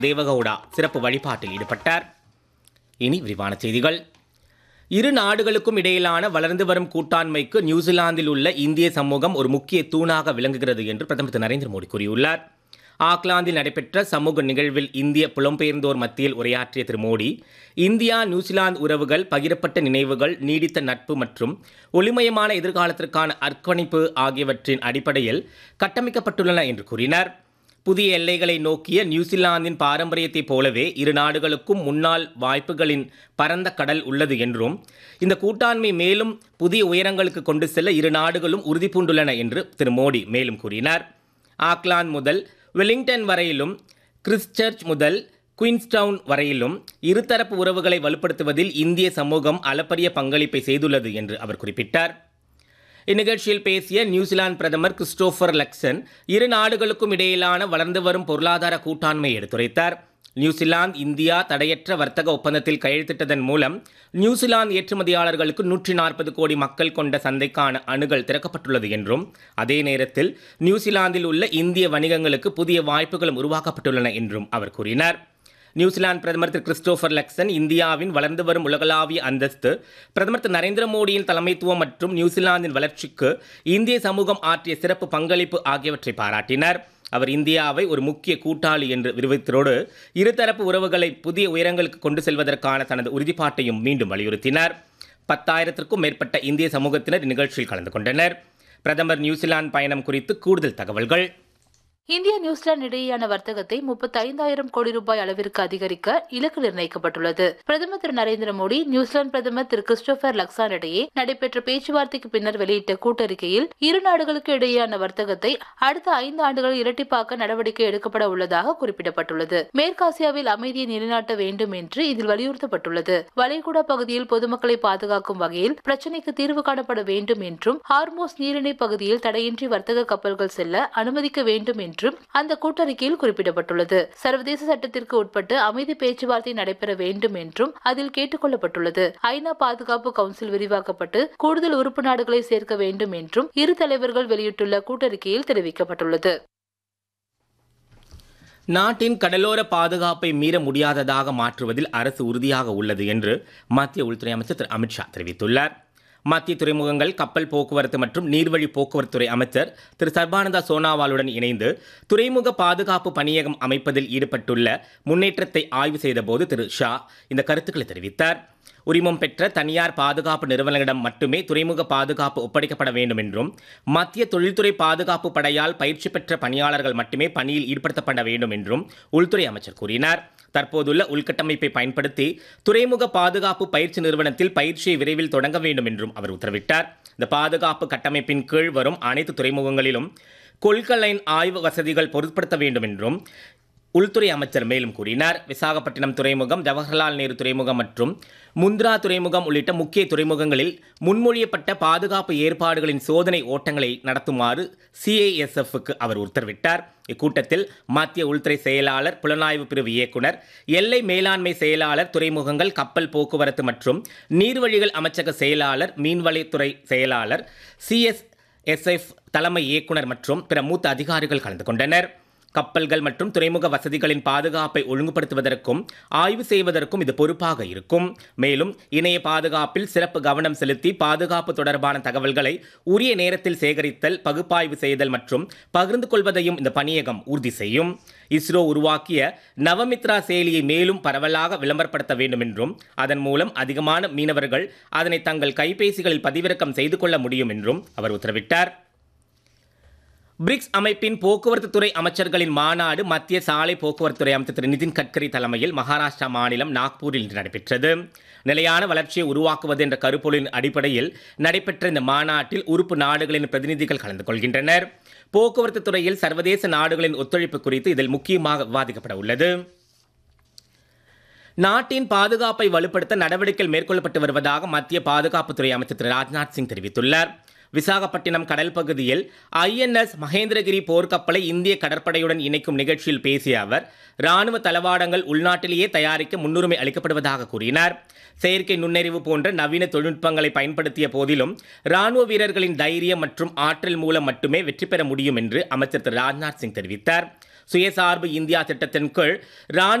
தேவகவுடா சிறப்பு வழிபாட்டில் ஈடுபட்டார் இனி விரிவான செய்திகள் இரு நாடுகளுக்கும் இடையிலான வளர்ந்து வரும் கூட்டாண்மைக்கு நியூசிலாந்தில் உள்ள இந்திய சமூகம் ஒரு முக்கிய தூணாக விளங்குகிறது என்று பிரதமர் திரு நரேந்திர மோடி கூறியுள்ளார் ஆக்லாந்தில் நடைபெற்ற சமூக நிகழ்வில் இந்திய புலம்பெயர்ந்தோர் மத்தியில் உரையாற்றிய திரு மோடி இந்தியா நியூசிலாந்து உறவுகள் பகிரப்பட்ட நினைவுகள் நீடித்த நட்பு மற்றும் ஒளிமயமான எதிர்காலத்திற்கான அர்ப்பணிப்பு ஆகியவற்றின் அடிப்படையில் கட்டமைக்கப்பட்டுள்ளன என்று கூறினார் புதிய எல்லைகளை நோக்கிய நியூசிலாந்தின் பாரம்பரியத்தைப் போலவே இரு நாடுகளுக்கும் முன்னாள் வாய்ப்புகளின் பரந்த கடல் உள்ளது என்றும் இந்த கூட்டாண்மை மேலும் புதிய உயரங்களுக்கு கொண்டு செல்ல இரு நாடுகளும் உறுதி பூண்டுள்ளன என்று திரு மோடி மேலும் கூறினார் ஆக்லாந்து முதல் வெலிங்டன் வரையிலும் கிறிஸ்டர்ச் முதல் குயின்ஸ்டவுன் வரையிலும் இருதரப்பு உறவுகளை வலுப்படுத்துவதில் இந்திய சமூகம் அளப்பரிய பங்களிப்பை செய்துள்ளது என்று அவர் குறிப்பிட்டார் இந்நிகழ்ச்சியில் பேசிய நியூசிலாந்து பிரதமர் கிறிஸ்டோபர் லக்சன் இரு நாடுகளுக்கும் இடையிலான வளர்ந்து வரும் பொருளாதார கூட்டாண்மையை எடுத்துரைத்தார் நியூசிலாந்து இந்தியா தடையற்ற வர்த்தக ஒப்பந்தத்தில் கையெழுத்திட்டதன் மூலம் நியூசிலாந்து ஏற்றுமதியாளர்களுக்கு நூற்றி நாற்பது கோடி மக்கள் கொண்ட சந்தைக்கான அணுகல் திறக்கப்பட்டுள்ளது என்றும் அதே நேரத்தில் நியூசிலாந்தில் உள்ள இந்திய வணிகங்களுக்கு புதிய வாய்ப்புகளும் உருவாக்கப்பட்டுள்ளன என்றும் அவர் கூறினார் நியூசிலாந்து பிரதமர் திரு கிறிஸ்டோபர் லக்சன் இந்தியாவின் வளர்ந்து வரும் உலகளாவிய அந்தஸ்து பிரதமர் திரு நரேந்திர மோடியின் தலைமைத்துவம் மற்றும் நியூசிலாந்தின் வளர்ச்சிக்கு இந்திய சமூகம் ஆற்றிய சிறப்பு பங்களிப்பு ஆகியவற்றை பாராட்டினார் அவர் இந்தியாவை ஒரு முக்கிய கூட்டாளி என்று விரிவித்ததோடு இருதரப்பு உறவுகளை புதிய உயரங்களுக்கு கொண்டு செல்வதற்கான தனது உறுதிப்பாட்டையும் மீண்டும் வலியுறுத்தினார் பத்தாயிரத்திற்கும் மேற்பட்ட இந்திய சமூகத்தினர் இந்நிகழ்ச்சியில் கலந்து கொண்டனர் பிரதமர் நியூசிலாந்து பயணம் குறித்து கூடுதல் தகவல்கள் இந்தியா நியூசிலாந்து இடையேயான வர்த்தகத்தை முப்பத்தி ஐந்தாயிரம் கோடி ரூபாய் அளவிற்கு அதிகரிக்க இலக்கு நிர்ணயிக்கப்பட்டுள்ளது பிரதமர் திரு நரேந்திர மோடி நியூசிலாந்து பிரதமர் திரு கிறிஸ்டோபர் லக்சான் இடையே நடைபெற்ற பேச்சுவார்த்தைக்கு பின்னர் வெளியிட்ட கூட்டறிக்கையில் இரு நாடுகளுக்கு இடையேயான வர்த்தகத்தை அடுத்த ஐந்து ஆண்டுகள் இரட்டிப்பாக்க நடவடிக்கை எடுக்கப்பட உள்ளதாக குறிப்பிடப்பட்டுள்ளது மேற்காசியாவில் அமைதியை நிலைநாட்ட வேண்டும் என்று இதில் வலியுறுத்தப்பட்டுள்ளது வளைகுடா பகுதியில் பொதுமக்களை பாதுகாக்கும் வகையில் பிரச்சினைக்கு தீர்வு காணப்பட வேண்டும் என்றும் ஹார்மோஸ் நீரிணை பகுதியில் தடையின்றி வர்த்தக கப்பல்கள் செல்ல அனுமதிக்க வேண்டும் என்றும் அந்த கூட்டறிக்கையில் குறிப்பிடப்பட்டுள்ளது சர்வதேச சட்டத்திற்கு உட்பட்டு அமைதி பேச்சுவார்த்தை நடைபெற வேண்டும் என்றும் அதில் கேட்டுக் கொள்ளப்பட்டுள்ளது ஐநா பாதுகாப்பு கவுன்சில் விரிவாக்கப்பட்டு கூடுதல் உறுப்பு நாடுகளை சேர்க்க வேண்டும் என்றும் இரு தலைவர்கள் வெளியிட்டுள்ள கூட்டறிக்கையில் தெரிவிக்கப்பட்டுள்ளது நாட்டின் கடலோர பாதுகாப்பை மீற முடியாததாக மாற்றுவதில் அரசு உறுதியாக உள்ளது என்று மத்திய உள்துறை அமைச்சர் திரு அமித்ஷா தெரிவித்துள்ளார் மத்திய துறைமுகங்கள் கப்பல் போக்குவரத்து மற்றும் நீர்வழி போக்குவரத்துறை அமைச்சர் திரு சர்பானந்தா சோனாவாலுடன் இணைந்து துறைமுக பாதுகாப்பு பணியகம் அமைப்பதில் ஈடுபட்டுள்ள முன்னேற்றத்தை ஆய்வு செய்தபோது திரு ஷா இந்த கருத்துக்களை தெரிவித்தார் உரிமம் பெற்ற தனியார் பாதுகாப்பு நிறுவனங்களிடம் மட்டுமே துறைமுக பாதுகாப்பு ஒப்படைக்கப்பட வேண்டும் என்றும் மத்திய தொழில்துறை பாதுகாப்பு படையால் பயிற்சி பெற்ற பணியாளர்கள் மட்டுமே பணியில் ஈடுபடுத்தப்பட வேண்டும் என்றும் உள்துறை அமைச்சர் கூறினார் தற்போதுள்ள உள்கட்டமைப்பை பயன்படுத்தி துறைமுக பாதுகாப்பு பயிற்சி நிறுவனத்தில் பயிற்சியை விரைவில் தொடங்க வேண்டும் என்றும் அவர் உத்தரவிட்டார் இந்த பாதுகாப்பு கட்டமைப்பின் கீழ் வரும் அனைத்து துறைமுகங்களிலும் கொள்கலைன் ஆய்வு வசதிகள் பொருட்படுத்த வேண்டும் என்றும் உள்துறை அமைச்சர் மேலும் கூறினார் விசாகப்பட்டினம் துறைமுகம் ஜவஹர்லால் நேரு துறைமுகம் மற்றும் முந்த்ரா துறைமுகம் உள்ளிட்ட முக்கிய துறைமுகங்களில் முன்மொழியப்பட்ட பாதுகாப்பு ஏற்பாடுகளின் சோதனை ஓட்டங்களை நடத்துமாறு சிஐஎஸ்எஃப்க்கு அவர் உத்தரவிட்டார் இக்கூட்டத்தில் மத்திய உள்துறை செயலாளர் புலனாய்வு பிரிவு இயக்குனர் எல்லை மேலாண்மை செயலாளர் துறைமுகங்கள் கப்பல் போக்குவரத்து மற்றும் நீர்வழிகள் அமைச்சக செயலாளர் மீன்வளத்துறை செயலாளர் சிஎஸ்எஸ்எஃப் தலைமை இயக்குனர் மற்றும் பிற மூத்த அதிகாரிகள் கலந்து கொண்டனர் கப்பல்கள் மற்றும் துறைமுக வசதிகளின் பாதுகாப்பை ஒழுங்குபடுத்துவதற்கும் ஆய்வு செய்வதற்கும் இது பொறுப்பாக இருக்கும் மேலும் இணைய பாதுகாப்பில் சிறப்பு கவனம் செலுத்தி பாதுகாப்பு தொடர்பான தகவல்களை உரிய நேரத்தில் சேகரித்தல் பகுப்பாய்வு செய்தல் மற்றும் பகிர்ந்து கொள்வதையும் இந்த பணியகம் உறுதி செய்யும் இஸ்ரோ உருவாக்கிய நவமித்ரா செயலியை மேலும் பரவலாக விளம்பரப்படுத்த வேண்டும் என்றும் அதன் மூலம் அதிகமான மீனவர்கள் அதனை தங்கள் கைபேசிகளில் பதிவிறக்கம் செய்து கொள்ள முடியும் என்றும் அவர் உத்தரவிட்டார் பிரிக்ஸ் அமைப்பின் போக்குவரத்து துறை அமைச்சர்களின் மாநாடு மத்திய சாலை போக்குவரத்துறை அமைச்சர் திரு நிதின் கட்கரி தலைமையில் மகாராஷ்டிரா மாநிலம் நாக்பூரில் இன்று நடைபெற்றது நிலையான வளர்ச்சியை உருவாக்குவது என்ற கருப்பொருளின் அடிப்படையில் நடைபெற்ற இந்த மாநாட்டில் உறுப்பு நாடுகளின் பிரதிநிதிகள் கலந்து கொள்கின்றனர் போக்குவரத்து துறையில் சர்வதேச நாடுகளின் ஒத்துழைப்பு குறித்து இதில் முக்கியமாக விவாதிக்கப்பட உள்ளது நாட்டின் பாதுகாப்பை வலுப்படுத்த நடவடிக்கைகள் மேற்கொள்ளப்பட்டு வருவதாக மத்திய பாதுகாப்புத்துறை அமைச்சர் திரு ராஜ்நாத் சிங் தெரிவித்துள்ளார் விசாகப்பட்டினம் கடல் பகுதியில் ஐஎன்எஸ் மகேந்திரகிரி போர்க்கப்பலை இந்திய கடற்படையுடன் இணைக்கும் நிகழ்ச்சியில் பேசிய அவர் ராணுவ தளவாடங்கள் உள்நாட்டிலேயே தயாரிக்க முன்னுரிமை அளிக்கப்படுவதாக கூறினார் செயற்கை நுண்ணறிவு போன்ற நவீன தொழில்நுட்பங்களை பயன்படுத்திய போதிலும் ராணுவ வீரர்களின் தைரியம் மற்றும் ஆற்றல் மூலம் மட்டுமே வெற்றி பெற முடியும் என்று அமைச்சர் திரு ராஜ்நாத் சிங் தெரிவித்தார் சுயசார்பு இந்தியா திட்டத்தின் கீழ் ராணுவ